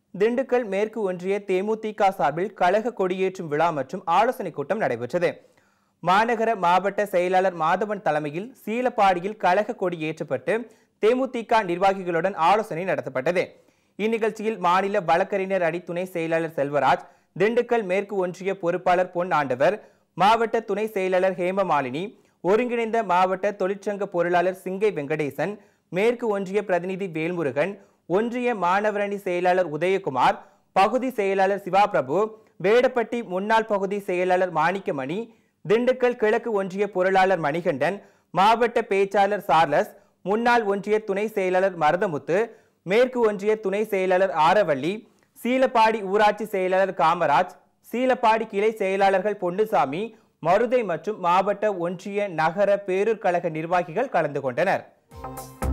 திண்டுக்கல் மேற்கு ஒன்றிய தேமுதிக சார்பில் கழக கொடியேற்றும் விழா மற்றும் ஆலோசனைக் கூட்டம் நடைபெற்றது மாநகர மாவட்ட செயலாளர் மாதவன் தலைமையில் சீலப்பாடியில் கழக கொடி ஏற்றப்பட்டு தேமுதிக நிர்வாகிகளுடன் ஆலோசனை நடத்தப்பட்டது இந்நிகழ்ச்சியில் மாநில வழக்கறிஞர் அணி துணை செயலாளர் செல்வராஜ் திண்டுக்கல் மேற்கு ஒன்றிய பொறுப்பாளர் பொன் ஆண்டவர் மாவட்ட துணை செயலாளர் ஹேமமாலினி ஒருங்கிணைந்த மாவட்ட தொழிற்சங்க பொருளாளர் சிங்கை வெங்கடேசன் மேற்கு ஒன்றிய பிரதிநிதி வேல்முருகன் ஒன்றிய மாணவரணி செயலாளர் உதயகுமார் பகுதி செயலாளர் சிவாபிரபு வேடப்பட்டி முன்னாள் பகுதி செயலாளர் மாணிக்கமணி திண்டுக்கல் கிழக்கு ஒன்றிய பொருளாளர் மணிகண்டன் மாவட்ட பேச்சாளர் சார்லஸ் முன்னாள் ஒன்றிய துணை செயலாளர் மருதமுத்து மேற்கு ஒன்றிய துணை செயலாளர் ஆரவள்ளி சீலப்பாடி ஊராட்சி செயலாளர் காமராஜ் சீலப்பாடி கிளை செயலாளர்கள் பொன்னுசாமி மருதை மற்றும் மாவட்ட ஒன்றிய நகர பேரூர் கழக நிர்வாகிகள் கலந்து கொண்டனர்